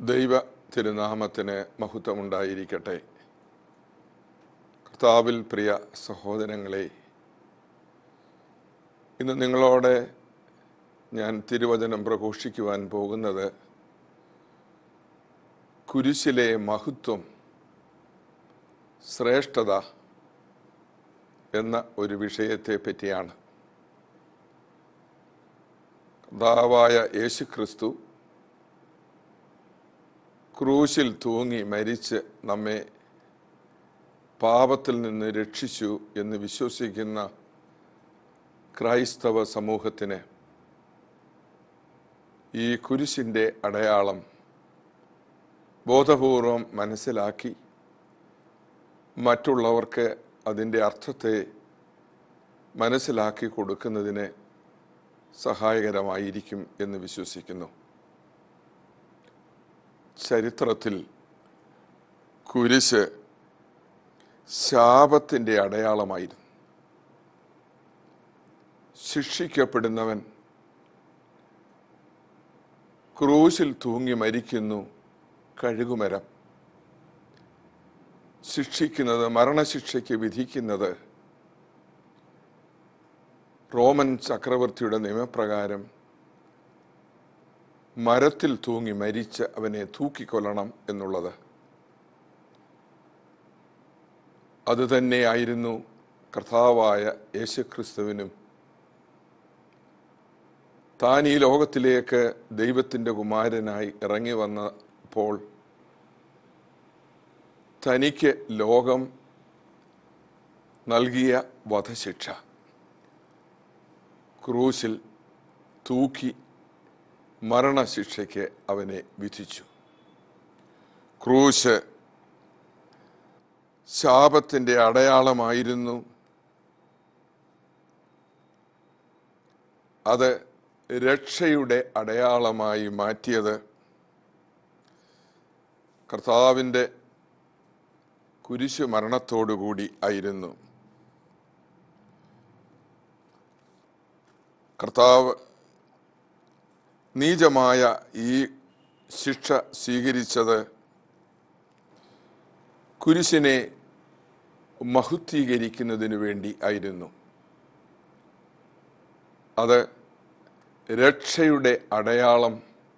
ദൈവ തിരുനാമത്തിന് മഹത്വമുണ്ടായിരിക്കട്ടെ കർത്താവിൽ പ്രിയ സഹോദരങ്ങളെ ഇന്ന് നിങ്ങളോട് ഞാൻ തിരുവചനം പ്രഘോഷിക്കുവാൻ പോകുന്നത് കുരിശിലെ മഹത്വം ശ്രേഷ്ഠത എന്ന ഒരു വിഷയത്തെ പറ്റിയാണ് കർത്താവായ യേശു ക്രിസ്തു ക്രൂശിൽ തൂങ്ങി മരിച്ച് നമ്മെ പാപത്തിൽ നിന്ന് രക്ഷിച്ചു എന്ന് വിശ്വസിക്കുന്ന ക്രൈസ്തവ സമൂഹത്തിന് ഈ കുരിശിൻ്റെ അടയാളം ബോധപൂർവം മനസ്സിലാക്കി മറ്റുള്ളവർക്ക് അതിൻ്റെ അർത്ഥത്തെ മനസ്സിലാക്കി കൊടുക്കുന്നതിന് സഹായകരമായിരിക്കും എന്ന് വിശ്വസിക്കുന്നു ചരിത്രത്തിൽ കുരിശ് ശാപത്തിൻ്റെ അടയാളമായിരുന്നു ശിക്ഷിക്കപ്പെടുന്നവൻ ക്രൂശിൽ തൂങ്ങി മരിക്കുന്നു കഴുകുമരം ശിക്ഷിക്കുന്നത് മരണശിക്ഷയ്ക്ക് വിധിക്കുന്നത് റോമൻ ചക്രവർത്തിയുടെ നിയമപ്രകാരം മരത്തിൽ തൂങ്ങി മരിച്ച് അവനെ തൂക്കിക്കൊല്ലണം എന്നുള്ളത് അതുതന്നെയായിരുന്നു കർത്താവായ യേശുക്രിസ്തുവിനും താൻ ഈ ലോകത്തിലേക്ക് ദൈവത്തിൻ്റെ കുമാരനായി ഇറങ്ങി വന്നപ്പോൾ തനിക്ക് ലോകം നൽകിയ വധശിക്ഷ ക്രൂശിൽ തൂക്കി മരണശിക്ഷയ്ക്ക് അവനെ വിധിച്ചു ക്രൂശ് ശാപത്തിൻ്റെ അടയാളമായിരുന്നു അത് രക്ഷയുടെ അടയാളമായി മാറ്റിയത് കർത്താവിൻ്റെ കുരിശു മരണത്തോടുകൂടി ആയിരുന്നു കർത്താവ് നീചമായ ഈ ശിക്ഷ സ്വീകരിച്ചത് കുരിശിനെ മഹുദ്ധീകരിക്കുന്നതിന് വേണ്ടി ആയിരുന്നു അത് രക്ഷയുടെ അടയാളം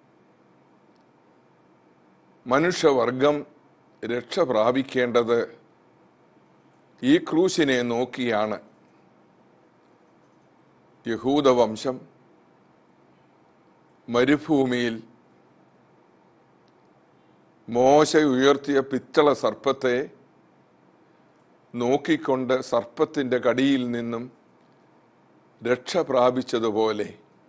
മനുഷ്യവർഗം രക്ഷ പ്രാപിക്കേണ്ടത് ഈ ക്രൂശിനെ നോക്കിയാണ് യഹൂദവംശം മരുഭൂമിയിൽ മോശ ഉയർത്തിയ പിത്തള സർപ്പത്തെ നോക്കിക്കൊണ്ട് സർപ്പത്തിൻ്റെ കടിയിൽ നിന്നും രക്ഷ പ്രാപിച്ചതുപോലെ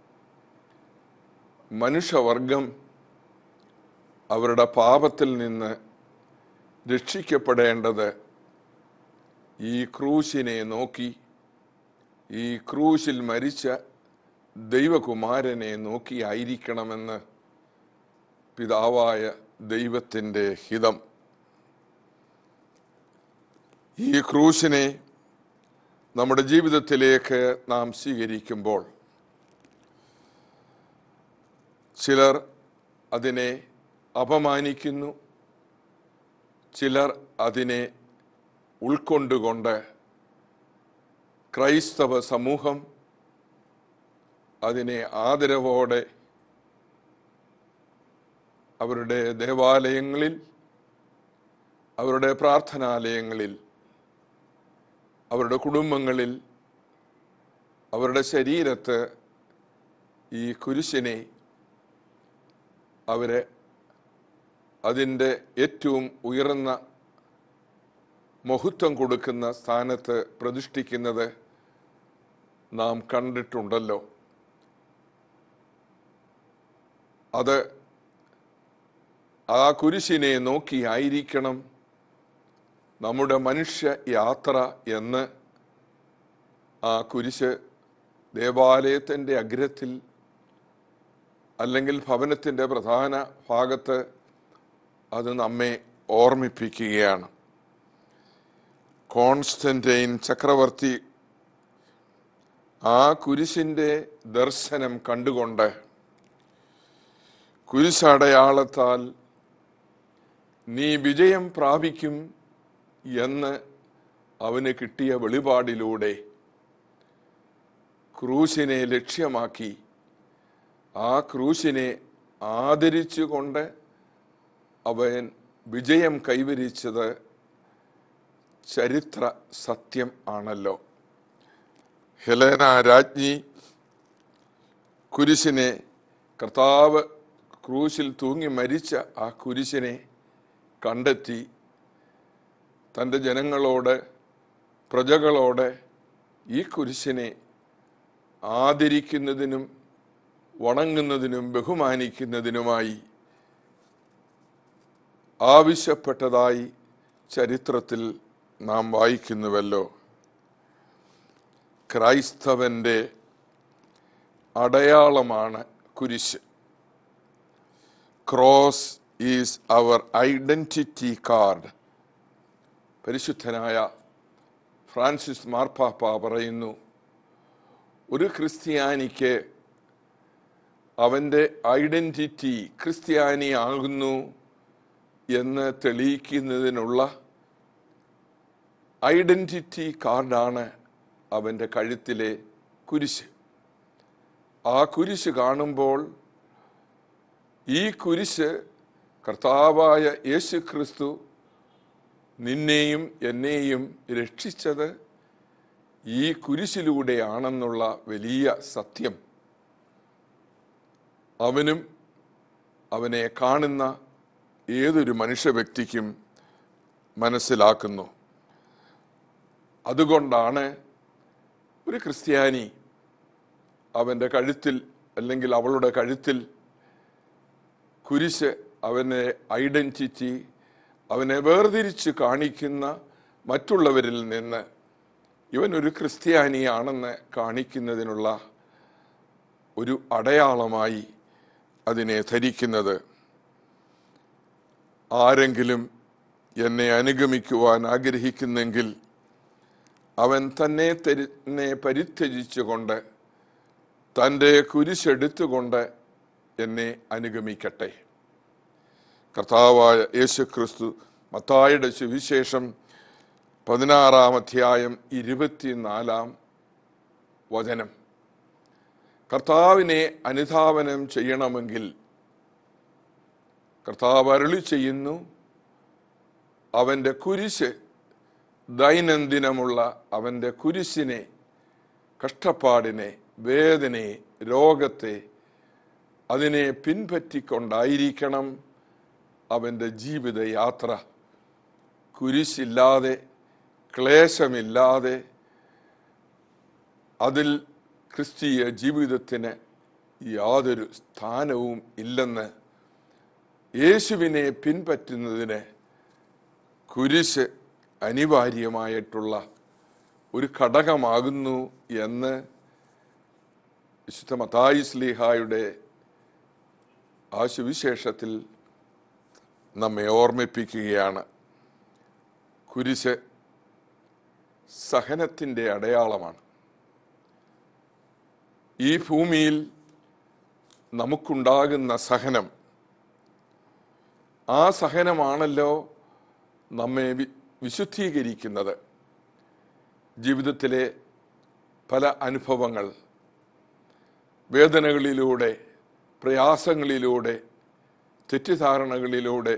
മനുഷ്യവർഗം അവരുടെ പാപത്തിൽ നിന്ന് രക്ഷിക്കപ്പെടേണ്ടത് ഈ ക്രൂശിനെ നോക്കി ഈ ക്രൂശിൽ മരിച്ച ദൈവകുമാരനെ നോക്കിയായിരിക്കണമെന്ന് പിതാവായ ദൈവത്തിൻ്റെ ഹിതം ഈ ക്രൂശിനെ നമ്മുടെ ജീവിതത്തിലേക്ക് നാം സ്വീകരിക്കുമ്പോൾ ചിലർ അതിനെ അപമാനിക്കുന്നു ചിലർ അതിനെ ഉൾക്കൊണ്ടുകൊണ്ട് ക്രൈസ്തവ സമൂഹം അതിനെ ആദരവോടെ അവരുടെ ദേവാലയങ്ങളിൽ അവരുടെ പ്രാർത്ഥനാലയങ്ങളിൽ അവരുടെ കുടുംബങ്ങളിൽ അവരുടെ ശരീരത്ത് ഈ കുരിശിനെ അവരെ അതിൻ്റെ ഏറ്റവും ഉയർന്ന മഹത്വം കൊടുക്കുന്ന സ്ഥാനത്ത് പ്രതിഷ്ഠിക്കുന്നത് നാം കണ്ടിട്ടുണ്ടല്ലോ അത് ആ കുരിശിനെ നോക്കിയായിരിക്കണം നമ്മുടെ മനുഷ്യ യാത്ര എന്ന് ആ കുരിശ് ദേവാലയത്തിൻ്റെ അഗ്രത്തിൽ അല്ലെങ്കിൽ ഭവനത്തിൻ്റെ പ്രധാന ഭാഗത്ത് അത് നമ്മെ ഓർമ്മിപ്പിക്കുകയാണ് കോൺസ്റ്റന്റൈൻ ചക്രവർത്തി ആ കുരിശിൻ്റെ ദർശനം കണ്ടുകൊണ്ട് കുരിശടയാളത്താൽ നീ വിജയം പ്രാപിക്കും എന്ന് അവന് കിട്ടിയ വെളിപാടിലൂടെ ക്രൂശിനെ ലക്ഷ്യമാക്കി ആ ക്രൂശിനെ ആദരിച്ചുകൊണ്ട് അവൻ വിജയം കൈവരിച്ചത് ചരിത്ര സത്യം ആണല്ലോ ഹെലേന രാജ്ഞി കുരിശിനെ കർത്താവ് ക്രൂശിൽ തൂങ്ങി മരിച്ച ആ കുരിശിനെ കണ്ടെത്തി തൻ്റെ ജനങ്ങളോട് പ്രജകളോട് ഈ കുരിശിനെ ആദരിക്കുന്നതിനും വണങ്ങുന്നതിനും ബഹുമാനിക്കുന്നതിനുമായി ആവശ്യപ്പെട്ടതായി ചരിത്രത്തിൽ നാം വായിക്കുന്നുവല്ലോ ക്രൈസ്തവന്റെ അടയാളമാണ് കുരിശ് cross is our identity card പരിശുദ്ധനായ ഫ്രാൻസിസ് മാർപ്പാപ്പ പറയുന്നു ഒരു ക്രിസ്ത്യാനിക്ക് അവൻ്റെ ഐഡന്റിറ്റി ക്രിസ്ത്യാനി ആകുന്നു എന്ന് തെളിയിക്കുന്നതിനുള്ള ഐഡന്റിറ്റി കാർഡാണ് അവൻ്റെ കഴുത്തിലെ കുരിശ് ആ കുരിശ് കാണുമ്പോൾ ഈ കുരിശ് കർത്താവായ യേശു ക്രിസ്തു നിന്നെയും എന്നെയും രക്ഷിച്ചത് ഈ കുരിശിലൂടെയാണെന്നുള്ള വലിയ സത്യം അവനും അവനെ കാണുന്ന ഏതൊരു മനുഷ്യ വ്യക്തിക്കും മനസ്സിലാക്കുന്നു അതുകൊണ്ടാണ് ഒരു ക്രിസ്ത്യാനി അവൻ്റെ കഴുത്തിൽ അല്ലെങ്കിൽ അവളുടെ കഴുത്തിൽ കുരിശ് അവനെ ഐഡന്റിറ്റി അവനെ വേർതിരിച്ച് കാണിക്കുന്ന മറ്റുള്ളവരിൽ നിന്ന് ഇവൻ ഒരു ക്രിസ്ത്യാനിയാണെന്ന് കാണിക്കുന്നതിനുള്ള ഒരു അടയാളമായി അതിനെ ധരിക്കുന്നത് ആരെങ്കിലും എന്നെ അനുഗമിക്കുവാൻ ആഗ്രഹിക്കുന്നെങ്കിൽ അവൻ തന്നെ തന്നെ പരിത്യജിച്ചുകൊണ്ട് തൻ്റെ കുരിശെടുത്തുകൊണ്ട് എന്നെ അനുഗമിക്കട്ടെ കർത്താവായ യേശു ക്രിസ്തു മത്തായുടെ സുവിശേഷം പതിനാറാം അധ്യായം ഇരുപത്തിനാലാം വചനം കർത്താവിനെ അനുധാവനം ചെയ്യണമെങ്കിൽ കർത്താവ് അരുളി ചെയ്യുന്നു അവൻ്റെ കുരിശ് ദൈനംദിനമുള്ള അവൻ്റെ കുരിശിനെ കഷ്ടപ്പാടിനെ വേദനയെ രോഗത്തെ അതിനെ പിൻപറ്റിക്കൊണ്ടായിരിക്കണം അവൻ്റെ ജീവിതയാത്ര കുരിശില്ലാതെ ക്ലേശമില്ലാതെ അതിൽ ക്രിസ്തീയ ജീവിതത്തിന് യാതൊരു സ്ഥാനവും ഇല്ലെന്ന് യേശുവിനെ പിൻപറ്റുന്നതിന് കുരിശ് അനിവാര്യമായിട്ടുള്ള ഒരു ഘടകമാകുന്നു എന്ന് വിശുദ്ധ മത്തായി സ്ലീഹായുടെ ആ സുവിശേഷത്തിൽ നമ്മെ ഓർമ്മിപ്പിക്കുകയാണ് കുരിശ് സഹനത്തിൻ്റെ അടയാളമാണ് ഈ ഭൂമിയിൽ നമുക്കുണ്ടാകുന്ന സഹനം ആ സഹനമാണല്ലോ നമ്മെ വി- വിശുദ്ധീകരിക്കുന്നത് ജീവിതത്തിലെ പല അനുഭവങ്ങൾ വേദനകളിലൂടെ പ്രയാസങ്ങളിലൂടെ തെറ്റിദ്ധാരണകളിലൂടെ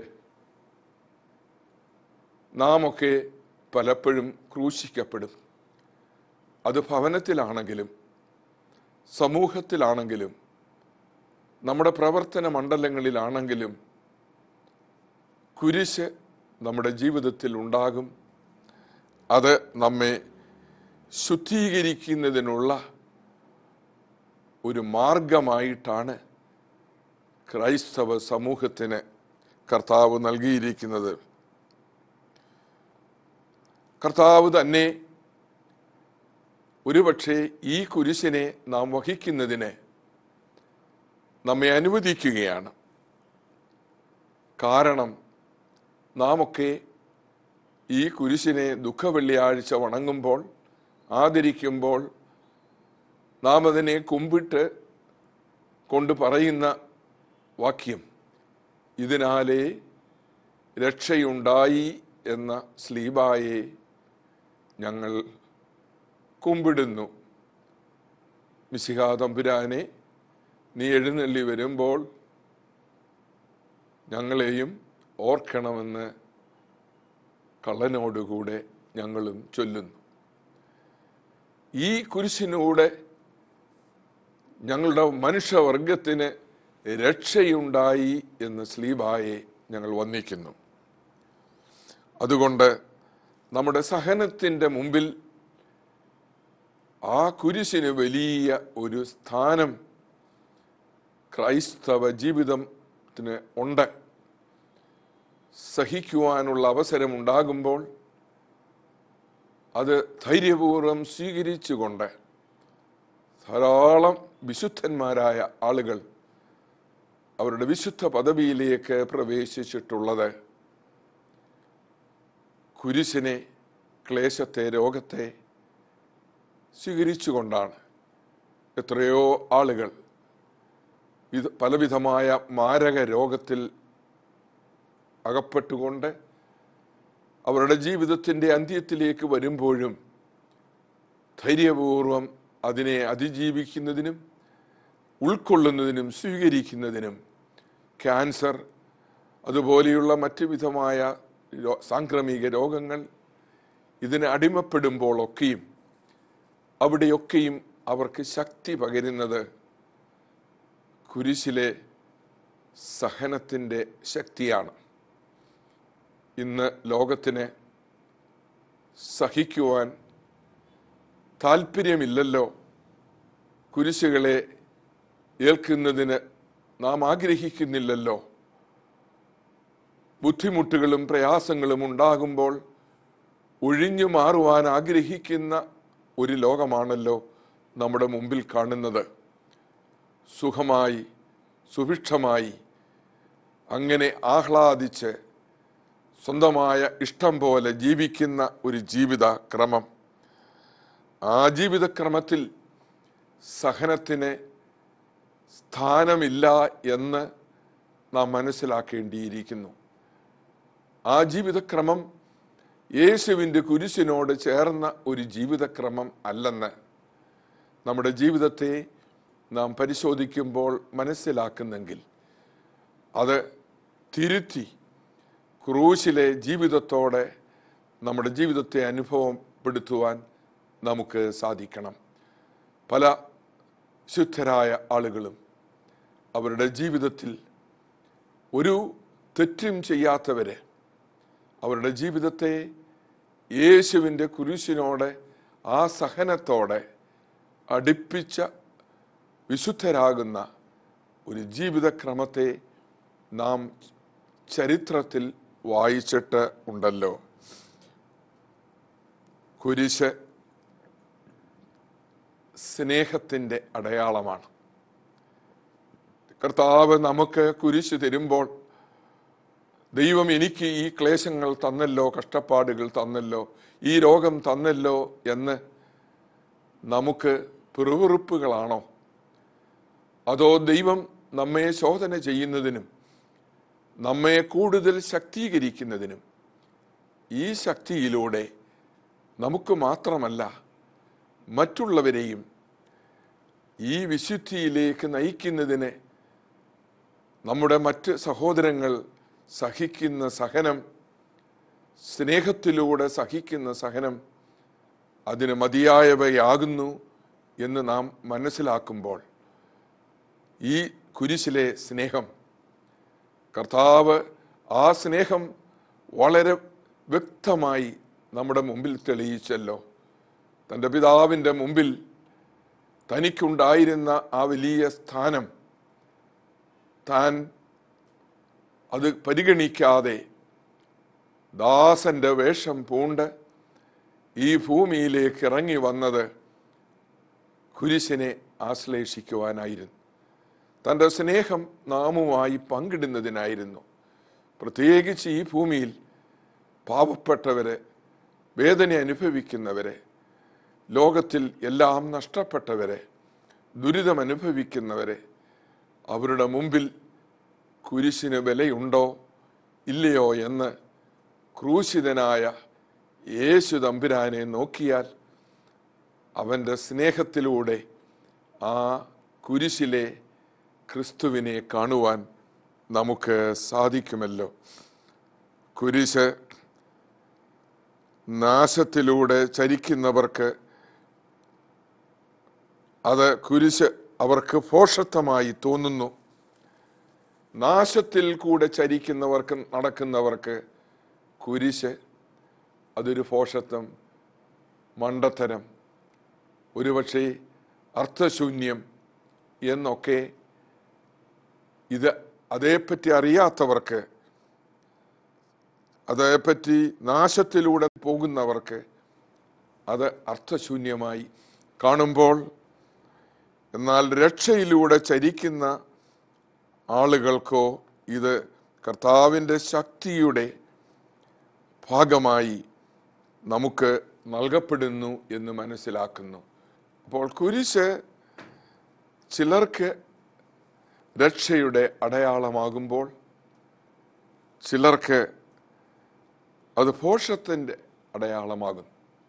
നാം ഒക്കെ പലപ്പോഴും ക്രൂശിക്കപ്പെടും അത് ഭവനത്തിലാണെങ്കിലും സമൂഹത്തിലാണെങ്കിലും നമ്മുടെ പ്രവർത്തന മണ്ഡലങ്ങളിലാണെങ്കിലും കുരിശ് നമ്മുടെ ജീവിതത്തിൽ ഉണ്ടാകും അത് നമ്മെ ശുദ്ധീകരിക്കുന്നതിനുള്ള ഒരു മാർഗമായിട്ടാണ് ക്രൈസ്തവ സമൂഹത്തിന് കർത്താവ് നൽകിയിരിക്കുന്നത് കർത്താവ് തന്നെ ഒരുപക്ഷെ ഈ കുരിശിനെ നാം വഹിക്കുന്നതിന് നമ്മെ അനുവദിക്കുകയാണ് കാരണം നാം ഒക്കെ ഈ കുരിശിനെ ദുഃഖവെള്ളിയാഴ്ച വണങ്ങുമ്പോൾ ആദരിക്കുമ്പോൾ നാം അതിനെ കുമ്പിട്ട് കൊണ്ട് പറയുന്ന വാക്യം ഇതിനാലേ രക്ഷയുണ്ടായി എന്ന സ്ലീബായെ ഞങ്ങൾ കുമ്പിടുന്നു മിശിഹാ തമ്പുരാനെ നീ എഴുന്നള്ളി വരുമ്പോൾ ഞങ്ങളെയും ഓർക്കണമെന്ന് കള്ളനോടുകൂടെ ഞങ്ങളും ചൊല്ലുന്നു ഈ കുരിശിനൂടെ ഞങ്ങളുടെ മനുഷ്യവർഗത്തിന് രക്ഷയുണ്ടായി എന്ന് സ്ലീബായെ ഞങ്ങൾ വന്ദിക്കുന്നു അതുകൊണ്ട് നമ്മുടെ സഹനത്തിൻ്റെ മുമ്പിൽ ആ കുരിശിന് വലിയ ഒരു സ്ഥാനം ക്രൈസ്തവ ജീവിതത്തിന് ഉണ്ട് സഹിക്കുവാനുള്ള അവസരമുണ്ടാകുമ്പോൾ അത് ധൈര്യപൂർവ്വം സ്വീകരിച്ചുകൊണ്ട് ധാരാളം വിശുദ്ധന്മാരായ ആളുകൾ അവരുടെ വിശുദ്ധ പദവിയിലേക്ക് പ്രവേശിച്ചിട്ടുള്ളത് കുരിശിനെ ക്ലേശത്തെ രോഗത്തെ സ്വീകരിച്ചുകൊണ്ടാണ് എത്രയോ ആളുകൾ ഇത് പലവിധമായ മാരക രോഗത്തിൽ അകപ്പെട്ടുകൊണ്ട് അവരുടെ ജീവിതത്തിൻ്റെ അന്ത്യത്തിലേക്ക് വരുമ്പോഴും ധൈര്യപൂർവം അതിനെ അതിജീവിക്കുന്നതിനും ഉൾക്കൊള്ളുന്നതിനും സ്വീകരിക്കുന്നതിനും ക്യാൻസർ അതുപോലെയുള്ള മറ്റു വിധമായ രോ- സാംക്രമിക രോഗങ്ങൾ ഇതിന് അടിമപ്പെടുമ്പോഴൊക്കെയും അവിടെയൊക്കെയും അവർക്ക് ശക്തി പകരുന്നത് കുരിശിലെ സഹനത്തിൻ്റെ ശക്തിയാണ് ഇന്ന് ലോകത്തിന് സഹിക്കുവാൻ താല്പര്യമില്ലല്ലോ കുരിശുകളെ ഏൽക്കുന്നതിന് നാം ആഗ്രഹിക്കുന്നില്ലല്ലോ ബുദ്ധിമുട്ടുകളും പ്രയാസങ്ങളും ഉണ്ടാകുമ്പോൾ ഒഴിഞ്ഞു മാറുവാൻ ആഗ്രഹിക്കുന്ന ഒരു ലോകമാണല്ലോ നമ്മുടെ മുമ്പിൽ കാണുന്നത് സുഖമായി സുഭിക്ഷമായി അങ്ങനെ ആഹ്ലാദിച്ച് സ്വന്തമായ ഇഷ്ടം പോലെ ജീവിക്കുന്ന ഒരു ജീവിത ക്രമം ആ ജീവിതക്രമത്തിൽ സഹനത്തിന് സ്ഥാനമില്ല എന്ന് നാം മനസ്സിലാക്കേണ്ടിയിരിക്കുന്നു ആ ജീവിതക്രമം യേശുവിൻ്റെ കുരിശിനോട് ചേർന്ന ഒരു ജീവിതക്രമം അല്ലെന്ന് നമ്മുടെ ജീവിതത്തെ നാം പരിശോധിക്കുമ്പോൾ മനസ്സിലാക്കുന്നെങ്കിൽ അത് തിരുത്തി ക്രൂശിലെ ജീവിതത്തോടെ നമ്മുടെ ജീവിതത്തെ അനുഭവപ്പെടുത്തുവാൻ നമുക്ക് സാധിക്കണം പല ശുദ്ധരായ ആളുകളും അവരുടെ ജീവിതത്തിൽ ഒരു തെറ്റും ചെയ്യാത്തവരെ അവരുടെ ജീവിതത്തെ യേശുവിൻ്റെ കുരിശിനോടെ ആ സഹനത്തോടെ അടുപ്പിച്ച വിശുദ്ധരാകുന്ന ഒരു ജീവിതക്രമത്തെ നാം ചരിത്രത്തിൽ വായിച്ചിട്ട് ഉണ്ടല്ലോ കുരിശ് സ്നേഹത്തിൻ്റെ അടയാളമാണ് കർത്താവ് നമുക്ക് കുരിശ് തരുമ്പോൾ ദൈവം എനിക്ക് ഈ ക്ലേശങ്ങൾ തന്നല്ലോ കഷ്ടപ്പാടുകൾ തന്നല്ലോ ഈ രോഗം തന്നല്ലോ എന്ന് നമുക്ക് പിറുവിറുപ്പുകളാണോ അതോ ദൈവം നമ്മെ ശോധന ചെയ്യുന്നതിനും നമ്മെ കൂടുതൽ ശക്തീകരിക്കുന്നതിനും ഈ ശക്തിയിലൂടെ നമുക്ക് മാത്രമല്ല മറ്റുള്ളവരെയും ഈ വിശുദ്ധിയിലേക്ക് നയിക്കുന്നതിന് നമ്മുടെ മറ്റ് സഹോദരങ്ങൾ സഹിക്കുന്ന സഹനം സ്നേഹത്തിലൂടെ സഹിക്കുന്ന സഹനം അതിന് മതിയായവയാകുന്നു എന്ന് നാം മനസ്സിലാക്കുമ്പോൾ ഈ കുരിശിലെ സ്നേഹം കർത്താവ് ആ സ്നേഹം വളരെ വ്യക്തമായി നമ്മുടെ മുമ്പിൽ തെളിയിച്ചല്ലോ തൻ്റെ പിതാവിൻ്റെ മുമ്പിൽ തനിക്കുണ്ടായിരുന്ന ആ വലിയ സ്ഥാനം താൻ അത് പരിഗണിക്കാതെ ദാസന്റെ വേഷം പൂണ്ട് ഈ ഭൂമിയിലേക്ക് ഇറങ്ങി വന്നത് കുരിശിനെ ആശ്ലേഷിക്കുവാനായിരുന്നു തൻ്റെ സ്നേഹം നാമുമായി പങ്കിടുന്നതിനായിരുന്നു പ്രത്യേകിച്ച് ഈ ഭൂമിയിൽ പാവപ്പെട്ടവരെ വേദന അനുഭവിക്കുന്നവരെ ലോകത്തിൽ എല്ലാം നഷ്ടപ്പെട്ടവരെ ദുരിതം അനുഭവിക്കുന്നവരെ അവരുടെ മുമ്പിൽ കുരിശിന് വിലയുണ്ടോ ഇല്ലയോ എന്ന് ക്രൂശിതനായ യേശു തമ്പുരാനെ നോക്കിയാൽ അവൻ്റെ സ്നേഹത്തിലൂടെ ആ കുരിശിലെ ക്രിസ്തുവിനെ കാണുവാൻ നമുക്ക് സാധിക്കുമല്ലോ കുരിശ് നാശത്തിലൂടെ ചരിക്കുന്നവർക്ക് അത് കുരിശ് അവർക്ക് ഭോഷത്വമായി തോന്നുന്നു നാശത്തിൽ കൂടെ ചരിക്കുന്നവർക്ക് നടക്കുന്നവർക്ക് കുരിശ് അതൊരു ഭോഷത്വം മണ്ടത്തരം ഒരുപക്ഷെ അർത്ഥശൂന്യം എന്നൊക്കെ ഇത് അതേപ്പറ്റി അറിയാത്തവർക്ക് അതേപ്പറ്റി നാശത്തിലൂടെ പോകുന്നവർക്ക് അത് അർത്ഥശൂന്യമായി കാണുമ്പോൾ എന്നാൽ രക്ഷയിലൂടെ ചരിക്കുന്ന ആളുകൾക്കോ ഇത് കർത്താവിൻ്റെ ശക്തിയുടെ ഭാഗമായി നമുക്ക് നൽകപ്പെടുന്നു എന്ന് മനസ്സിലാക്കുന്നു അപ്പോൾ കുരിശ് ചിലർക്ക് രക്ഷയുടെ അടയാളമാകുമ്പോൾ ചിലർക്ക് അത് ഭോഷത്തിൻ്റെ അടയാളമാകുന്നു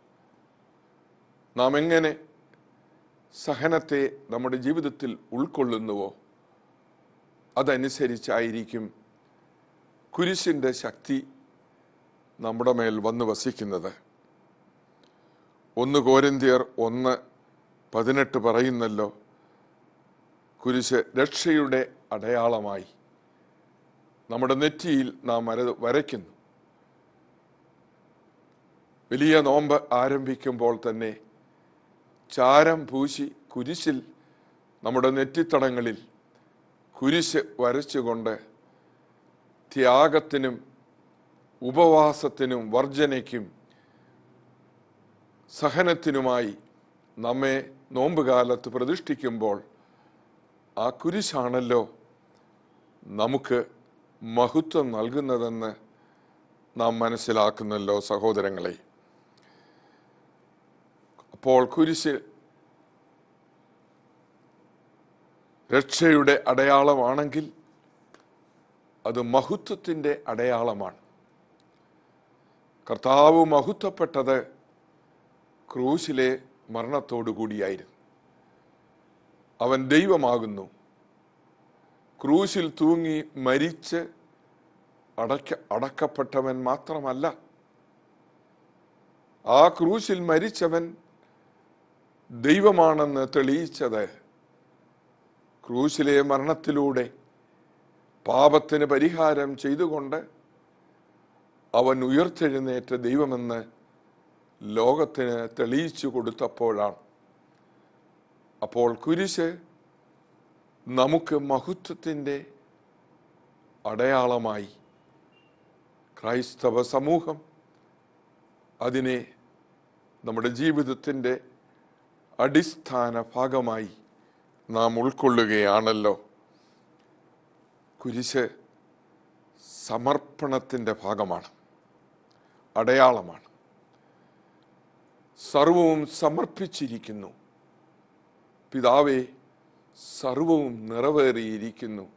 നാം എങ്ങനെ സഹനത്തെ നമ്മുടെ ജീവിതത്തിൽ ഉൾക്കൊള്ളുന്നുവോ അതനുസരിച്ചായിരിക്കും കുരിശിൻ്റെ ശക്തി നമ്മുടെ മേൽ വന്ന് വസിക്കുന്നത് ഒന്ന് കോരിന്തിയർ ഒന്ന് പതിനെട്ട് പറയുന്നല്ലോ കുരിശ് രക്ഷയുടെ അടയാളമായി നമ്മുടെ നെറ്റിയിൽ നാം വര വരയ്ക്കുന്നു വലിയ നോമ്പ് ആരംഭിക്കുമ്പോൾ തന്നെ ചാരം പൂശി കുരിശിൽ നമ്മുടെ നെറ്റിത്തടങ്ങളിൽ കുരിശ് വരച്ചുകൊണ്ട് ത്യാഗത്തിനും ഉപവാസത്തിനും വർജനയ്ക്കും സഹനത്തിനുമായി നമ്മെ നോമ്പുകാലത്ത് പ്രതിഷ്ഠിക്കുമ്പോൾ ആ കുരിശാണല്ലോ നമുക്ക് മഹത്വം നൽകുന്നതെന്ന് നാം മനസ്സിലാക്കുന്നല്ലോ സഹോദരങ്ങളെ അപ്പോൾ കുരിശ് രക്ഷയുടെ അടയാളമാണെങ്കിൽ അത് മഹത്വത്തിൻ്റെ അടയാളമാണ് കർത്താവ് മഹത്വപ്പെട്ടത് ക്രൂശിലെ മരണത്തോടു കൂടിയായിരുന്നു അവൻ ദൈവമാകുന്നു ക്രൂശിൽ തൂങ്ങി മരിച്ച് അടക്ക അടക്കപ്പെട്ടവൻ മാത്രമല്ല ആ ക്രൂശിൽ മരിച്ചവൻ ദൈവമാണെന്ന് തെളിയിച്ചത് ക്രൂശിലെ മരണത്തിലൂടെ പാപത്തിന് പരിഹാരം ചെയ്തുകൊണ്ട് അവൻ ഉയർത്തെഴുന്നേറ്റ ദൈവമെന്ന് ലോകത്തിന് തെളിയിച്ചു കൊടുത്തപ്പോഴാണ് അപ്പോൾ കുരിശ് നമുക്ക് മഹത്വത്തിൻ്റെ അടയാളമായി ക്രൈസ്തവ സമൂഹം അതിനെ നമ്മുടെ ജീവിതത്തിൻ്റെ അടിസ്ഥാന ഭാഗമായി നാം ഉൾക്കൊള്ളുകയാണല്ലോ കുരിശ് സമർപ്പണത്തിൻ്റെ ഭാഗമാണ് അടയാളമാണ് സർവവും സമർപ്പിച്ചിരിക്കുന്നു പിതാവേ സർവവും നിറവേറിയിരിക്കുന്നു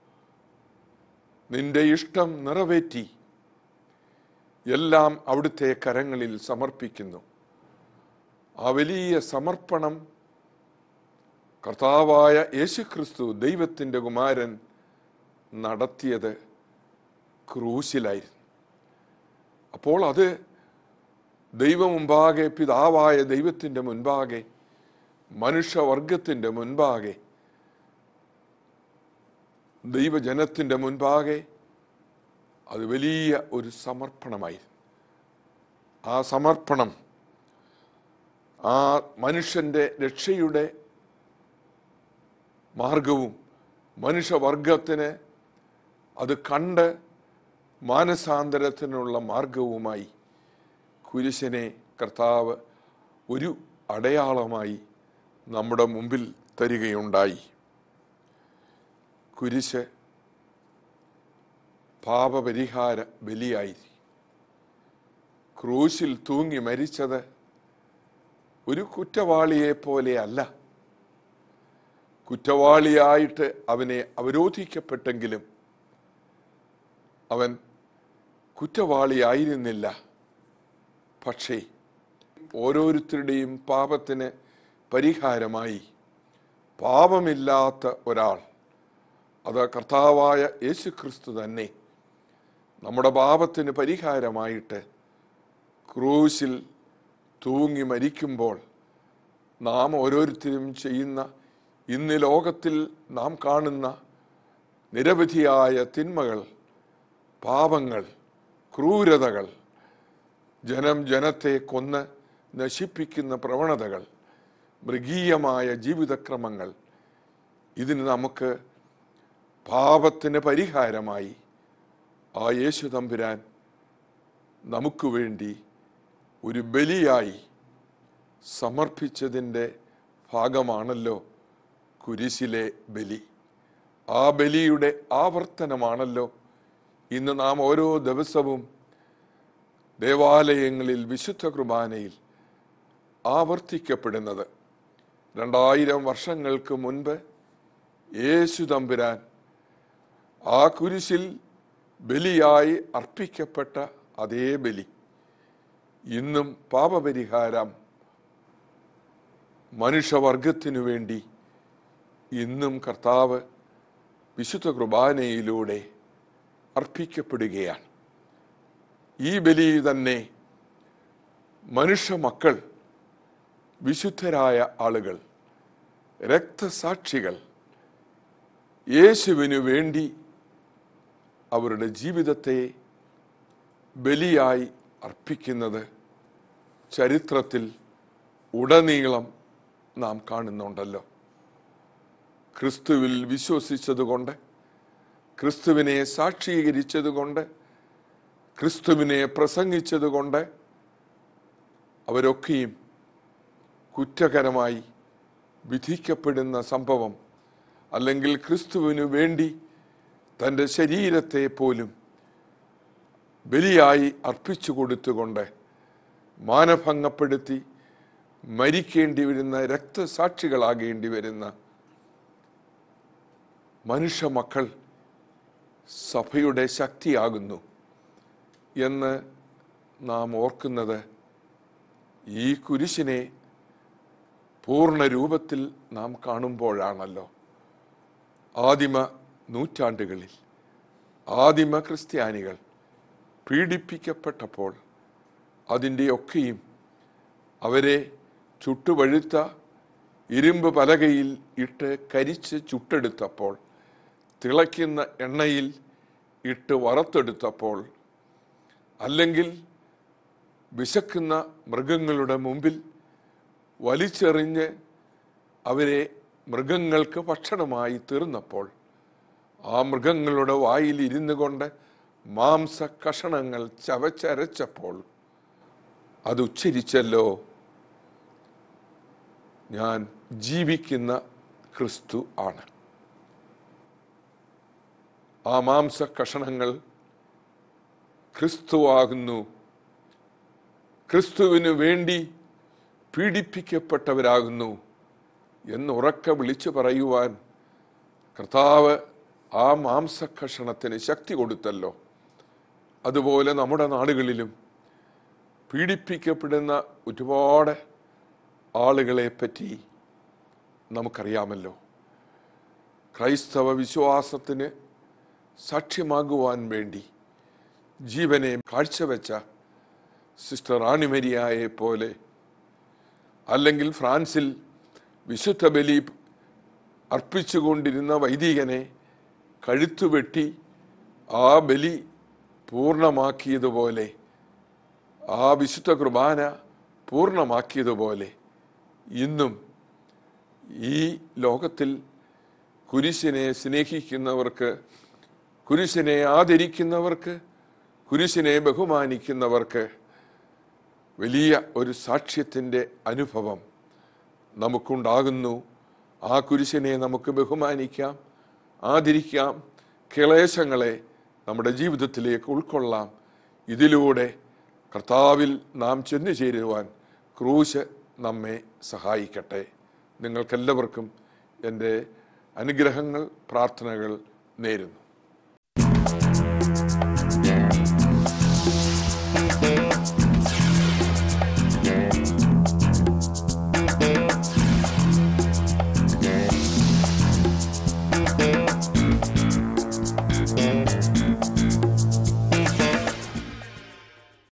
നിന്റെ ഇഷ്ടം നിറവേറ്റി എല്ലാം അവിടുത്തെ കരങ്ങളിൽ സമർപ്പിക്കുന്നു ആ വലിയ സമർപ്പണം കർത്താവായ യേശുക്രിസ്തു ദൈവത്തിൻ്റെ കുമാരൻ നടത്തിയത് ക്രൂശിലായിരുന്നു അപ്പോൾ അത് ദൈവം മുമ്പാകെ പിതാവായ ദൈവത്തിൻ്റെ മുൻപാകെ മനുഷ്യവർഗത്തിൻ്റെ മുൻപാകെ ദൈവജനത്തിൻ്റെ മുൻപാകെ അത് വലിയ ഒരു സമർപ്പണമായിരുന്നു ആ സമർപ്പണം ആ മനുഷ്യൻ്റെ രക്ഷയുടെ മാർഗവും മനുഷ്യവർഗത്തിന് അത് കണ്ട് മാനസാന്തരത്തിനുള്ള മാർഗവുമായി കുരിശനെ കർത്താവ് ഒരു അടയാളമായി നമ്മുടെ മുമ്പിൽ തരികയുണ്ടായി കുരിശ് പാപപരിഹാര ബലിയായി ക്രൂശിൽ തൂങ്ങി മരിച്ചത് ഒരു കുറ്റവാളിയെ പോലെയല്ല കുറ്റവാളിയായിട്ട് അവനെ അവരോധിക്കപ്പെട്ടെങ്കിലും അവൻ കുറ്റവാളിയായിരുന്നില്ല പക്ഷേ ഓരോരുത്തരുടെയും പാപത്തിന് പരിഹാരമായി പാപമില്ലാത്ത ഒരാൾ അത് കർത്താവായ യേശു ക്രിസ്തു തന്നെ നമ്മുടെ പാപത്തിന് പരിഹാരമായിട്ട് ക്രൂശിൽ തൂങ്ങി മരിക്കുമ്പോൾ നാം ഓരോരുത്തരും ചെയ്യുന്ന ഇന്ന് ലോകത്തിൽ നാം കാണുന്ന നിരവധിയായ തിന്മകൾ പാപങ്ങൾ ക്രൂരതകൾ ജനം ജനത്തെ കൊന്ന് നശിപ്പിക്കുന്ന പ്രവണതകൾ മൃഗീയമായ ജീവിതക്രമങ്ങൾ ഇതിന് നമുക്ക് പാപത്തിന് പരിഹാരമായി ആ യേശു തമ്പുരാൻ നമുക്ക് വേണ്ടി ഒരു ബലിയായി സമർപ്പിച്ചതിൻ്റെ ഭാഗമാണല്ലോ കുരിശിലെ ബലി ആ ബലിയുടെ ആവർത്തനമാണല്ലോ ഇന്ന് നാം ഓരോ ദിവസവും ദേവാലയങ്ങളിൽ വിശുദ്ധ കുർബാനയിൽ ആവർത്തിക്കപ്പെടുന്നത് രണ്ടായിരം വർഷങ്ങൾക്ക് മുൻപ് യേശു തമ്പുരാൻ ആ കുരിശിൽ ബലിയായി അർപ്പിക്കപ്പെട്ട അതേ ബലി ഇന്നും പാപപരിഹാരം മനുഷ്യവർഗത്തിനു വേണ്ടി ഇന്നും കർത്താവ് വിശുദ്ധ കുർബാനയിലൂടെ അർപ്പിക്കപ്പെടുകയാണ് ഈ ബലി തന്നെ മനുഷ്യ മക്കൾ വിശുദ്ധരായ ആളുകൾ രക്തസാക്ഷികൾ യേശുവിനു വേണ്ടി അവരുടെ ജീവിതത്തെ ബലിയായി അർപ്പിക്കുന്നത് ചരിത്രത്തിൽ ഉടനീളം നാം കാണുന്നുണ്ടല്ലോ ക്രിസ്തുവിൽ വിശ്വസിച്ചതുകൊണ്ട് ക്രിസ്തുവിനെ സാക്ഷീകരിച്ചതുകൊണ്ട് ക്രിസ്തുവിനെ പ്രസംഗിച്ചതുകൊണ്ട് അവരൊക്കെയും കുറ്റകരമായി വിധിക്കപ്പെടുന്ന സംഭവം അല്ലെങ്കിൽ ക്രിസ്തുവിനു വേണ്ടി തൻ്റെ ശരീരത്തെ പോലും ബലിയായി അർപ്പിച്ചു കൊടുത്തുകൊണ്ട് മാനഭംഗപ്പെടുത്തി മരിക്കേണ്ടി വരുന്ന രക്തസാക്ഷികളാകേണ്ടി വരുന്ന മനുഷ്യ മക്കൾ സഭയുടെ ശക്തിയാകുന്നു എന്ന് നാം ഓർക്കുന്നത് ഈ കുരിശിനെ പൂർണ്ണ രൂപത്തിൽ നാം കാണുമ്പോഴാണല്ലോ ആദിമ നൂറ്റാണ്ടുകളിൽ ആദിമ ക്രിസ്ത്യാനികൾ പീഡിപ്പിക്കപ്പെട്ടപ്പോൾ അതിൻ്റെയൊക്കെയും അവരെ ചുട്ടുപഴുത്ത ഇരുമ്പ് പലകയിൽ ഇട്ട് കരിച്ച് ചുട്ടെടുത്തപ്പോൾ തിളയ്ക്കുന്ന എണ്ണയിൽ ഇട്ട് വറുത്തെടുത്തപ്പോൾ അല്ലെങ്കിൽ വിശക്കുന്ന മൃഗങ്ങളുടെ മുമ്പിൽ വലിച്ചെറിഞ്ഞ് അവരെ മൃഗങ്ങൾക്ക് ഭക്ഷണമായി തീർന്നപ്പോൾ ആ മൃഗങ്ങളുടെ വായിൽ ഇരുന്നു കൊണ്ട് മാംസ കഷണങ്ങൾ ചവച്ചരച്ചപ്പോൾ അത് ഉച്ചരിച്ചല്ലോ ഞാൻ ജീവിക്കുന്ന ക്രിസ്തു ആണ് ആ മാംസ കഷണങ്ങൾ ക്രിസ്തുവാകുന്നു ക്രിസ്തുവിന് വേണ്ടി പീഡിപ്പിക്കപ്പെട്ടവരാകുന്നു എന്ന് ഉറക്കെ വിളിച്ചു പറയുവാൻ കർത്താവ് ആ മാംസക്കഷണത്തിന് ശക്തി കൊടുത്തല്ലോ അതുപോലെ നമ്മുടെ നാടുകളിലും പീഡിപ്പിക്കപ്പെടുന്ന ഒരുപാട് ആളുകളെ പറ്റി നമുക്കറിയാമല്ലോ ക്രൈസ്തവ വിശ്വാസത്തിന് സാക്ഷ്യമാകുവാൻ വേണ്ടി ജീവനെ കാഴ്ചവെച്ച സിസ്റ്റർ റാണിമരിയായെ പോലെ അല്ലെങ്കിൽ ഫ്രാൻസിൽ വിശുദ്ധ ബലി അർപ്പിച്ചുകൊണ്ടിരുന്ന വൈദികനെ കഴുത്തുവെട്ടി ആ ബലി പൂർണ്ണമാക്കിയതുപോലെ ആ വിശുദ്ധ കുർബാന പൂർണ്ണമാക്കിയതുപോലെ ഇന്നും ഈ ലോകത്തിൽ കുരിശിനെ സ്നേഹിക്കുന്നവർക്ക് കുരിശിനെ ആദരിക്കുന്നവർക്ക് കുരിശിനെ ബഹുമാനിക്കുന്നവർക്ക് വലിയ ഒരു സാക്ഷ്യത്തിൻ്റെ അനുഭവം നമുക്കുണ്ടാകുന്നു ആ കുരിശിനെ നമുക്ക് ബഹുമാനിക്കാം ആദരിക്കാം ക്ലേശങ്ങളെ നമ്മുടെ ജീവിതത്തിലേക്ക് ഉൾക്കൊള്ളാം ഇതിലൂടെ കർത്താവിൽ നാം ചെന്നു ചേരുവാൻ ക്രൂശ് നമ്മെ സഹായിക്കട്ടെ നിങ്ങൾക്കെല്ലാവർക്കും എൻ്റെ അനുഗ്രഹങ്ങൾ പ്രാർത്ഥനകൾ നേരുന്നു